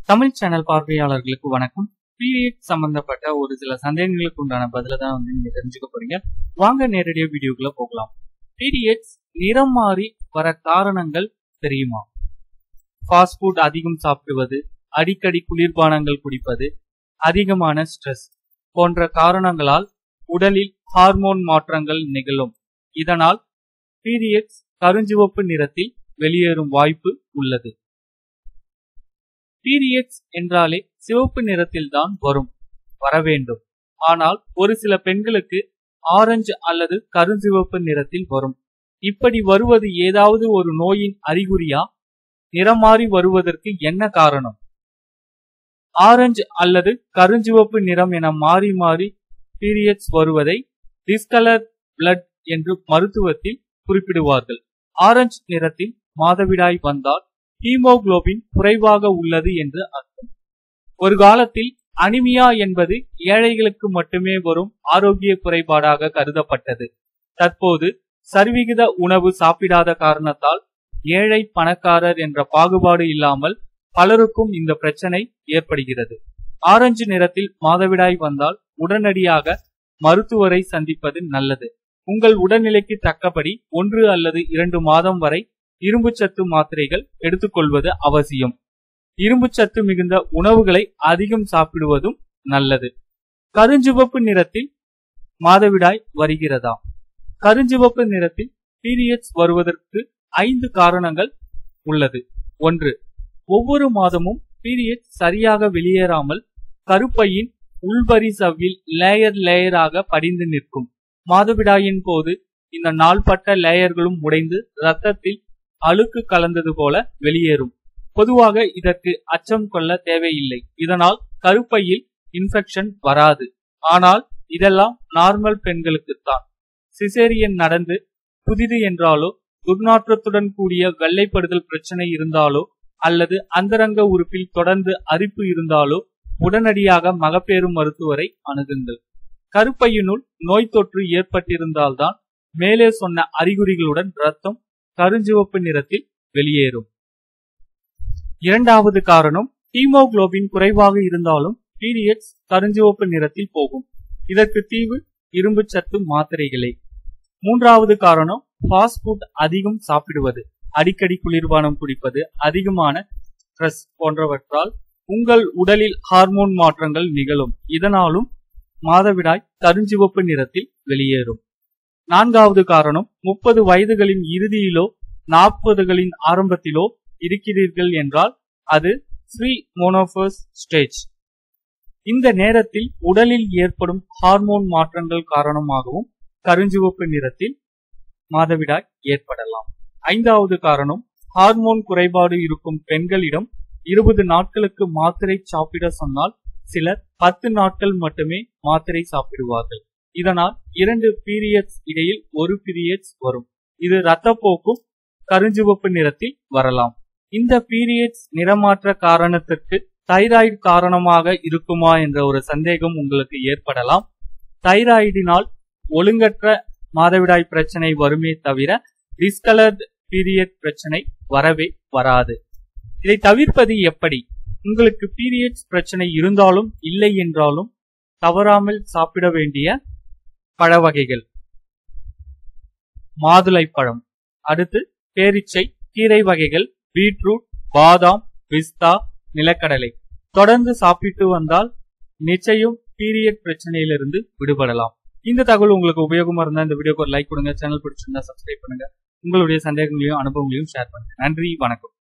Tamil channel பார்வையாளர்களுக்கு வணக்கம் period சம்பந்தப்பட்ட ஒரு சில சந்தேகங்களுக்கு உண்டான பதில தான் வந்து நீங்க தெரிஞ்சுக்க போறீங்க வாங்க நேரடியாக வீடியோக்குள்ள போகலாம் பீரியட்ஸ் நிறம் மாறி வர காரணங்கள் தெரியுமா ஃபாஸ்ட் ஃபுட் அதிகம் சாப்பிடுவது அடிக்கடி குளிர்பானங்கள் குடிப்பது அதிகமான ஸ்ட்ரெஸ் போன்ற காரணங்களால் உடலில் ஹார்மோன் மாற்றங்கள் நிகழும் இதனால் பீரியட்ஸ் கருஞ்சிவப்பு நிறத்தில் வெளியேறும் வாய்ப்பு உள்ளது பீரியட்ஸ் என்றாலே சிவப்பு நிறத்தில் தான் வரும் வர வேண்டும் ஆனால் ஒரு சில பெண்களுக்கு ஆரஞ்சு அல்லது கருஞ்சிவப்பு நிறத்தில் வரும் இப்படி வருவது ஏதாவது ஒரு நோயின் அறிகுறியா நிறமாறி வருவதற்கு என்ன காரணம் ஆரஞ்சு அல்லது கருஞ்சிவப்பு நிறம் என மாறி மாறி பீரியட்ஸ் வருவதை டிஸ்கலர் பிளட் என்று மருத்துவத்தில் குறிப்பிடுவார்கள் ஆரஞ்சு நிறத்தில் மாதவிடாய் வந்தால் ஹீமோகுளோபின் குறைவாக உள்ளது என்று அர்த்தம் ஒரு காலத்தில் அனிமியா என்பது ஏழைகளுக்கு மட்டுமே வரும் ஆரோக்கிய குறைபாடாக கருதப்பட்டது தற்போது சரிவிகித உணவு சாப்பிடாத காரணத்தால் ஏழை பணக்காரர் என்ற பாகுபாடு இல்லாமல் பலருக்கும் இந்த பிரச்சனை ஏற்படுகிறது ஆரஞ்சு நிறத்தில் மாதவிடாய் வந்தால் உடனடியாக மருத்துவரை சந்திப்பது நல்லது உங்கள் உடல்நிலைக்கு தக்கபடி ஒன்று அல்லது இரண்டு மாதம் வரை இரும்புச்சத்து மாத்திரைகள் எடுத்துக்கொள்வது அவசியம் இரும்புச்சத்து மிகுந்த உணவுகளை அதிகம் சாப்பிடுவதும் நல்லது கருஞ்சிவப்பு நிறத்தில் மாதவிடாய் வருகிறதா கருஞ்சிவப்பு நிறத்தில் பீரியட்ஸ் வருவதற்கு ஐந்து காரணங்கள் உள்ளது ஒன்று ஒவ்வொரு மாதமும் பீரியட் சரியாக வெளியேறாமல் கருப்பையின் உள்வரி சவ்வில் லேயர் லேயராக படிந்து நிற்கும் மாதவிடாயின் போது இந்த நாள்பட்ட லேயர்களும் உடைந்து ரத்தத்தில் அழுக்கு கலந்தது போல வெளியேறும் பொதுவாக இதற்கு அச்சம் கொள்ள தேவையில்லை இதனால் கருப்பையில் இன்ஃபெக்ஷன் வராது ஆனால் இதெல்லாம் நார்மல் பெண்களுக்குத்தான் சிசேரியன் நடந்து புதிது என்றாலோ துர்நாற்றத்துடன் கூடிய வெள்ளைப்படுதல் பிரச்சனை இருந்தாலோ அல்லது அந்தரங்க உறுப்பில் தொடர்ந்து அரிப்பு இருந்தாலோ உடனடியாக மகப்பேறு மருத்துவரை அணுகுங்கள் கருப்பையினுள் நோய் தொற்று ஏற்பட்டிருந்தால்தான் மேலே சொன்ன அறிகுறிகளுடன் ரத்தம் கருஞ்சிவப்பு நிறத்தில் வெளியேறும் இரண்டாவது காரணம் ஹீமோகுளோபின் குறைவாக இருந்தாலும் பீரியட்ஸ் கருஞ்சிவப்பு நிறத்தில் போகும் இதற்கு தீவு இரும்பு சத்து மாத்திரைகளே மூன்றாவது காரணம் ஃபாஸ்ட் ஃபுட் அதிகம் சாப்பிடுவது அடிக்கடி குளிர்பானம் குடிப்பது அதிகமான ஸ்ட்ரெஸ் போன்றவற்றால் உங்கள் உடலில் ஹார்மோன் மாற்றங்கள் நிகழும் இதனாலும் மாதவிடாய் கருஞ்சிவப்பு நிறத்தில் வெளியேறும் நான்காவது காரணம் முப்பது வயதுகளின் இறுதியிலோ நாற்பதுகளின் ஆரம்பத்திலோ இருக்கிறீர்கள் என்றால் அது ஸ்ரீ மோனோபர்ஸ் ஸ்டேஜ் இந்த நேரத்தில் உடலில் ஏற்படும் ஹார்மோன் மாற்றங்கள் காரணமாகவும் கருஞ்சிவப்பு நிறத்தில் மாதவிடாய் ஏற்படலாம் ஐந்தாவது காரணம் ஹார்மோன் குறைபாடு இருக்கும் பெண்களிடம் இருபது நாட்களுக்கு மாத்திரை சாப்பிட சொன்னால் சிலர் பத்து நாட்கள் மட்டுமே மாத்திரை சாப்பிடுவார்கள் இதனால் இரண்டு பீரியட்ஸ் இடையில் ஒரு பீரியட்ஸ் வரும் இது இரத்தப்போக்கும் கருஞ்சிவப்பு நிறத்தில் வரலாம் இந்த பீரியட்ஸ் நிறமாற்ற காரணத்திற்கு தைராய்டு காரணமாக இருக்குமா என்ற ஒரு சந்தேகம் உங்களுக்கு ஏற்படலாம் தைராய்டினால் ஒழுங்கற்ற மாதவிடாய் பிரச்சனை வருமே தவிர டிஸ்கலர்ட் பீரியட் பிரச்சனை வரவே வராது இதை தவிர்ப்பது எப்படி உங்களுக்கு பீரியட்ஸ் பிரச்சனை இருந்தாலும் இல்லை என்றாலும் தவறாமல் சாப்பிட வேண்டிய பழ வகைகள் மாதுளை பழம் அடுத்து பேரிச்சை கீரை வகைகள் பீட்ரூட் பாதாம் பிஸ்தா நிலக்கடலை தொடர்ந்து சாப்பிட்டு வந்தால் நிச்சயம் பீரியட் பிரச்சனையிலிருந்து விடுபடலாம் இந்த தகவல் உங்களுக்கு உபயோகமா இருந்தா இந்த வீடியோக்கு ஒரு லைக் கொடுங்க சேனல் பிடிச்சிருந்தா சப்ஸ்கிரைப் பண்ணுங்க உங்களுடைய சந்தேகங்களையும் அனுபவங்களையும் ஷேர் பண்ணுங்க நன்றி வணக்கம்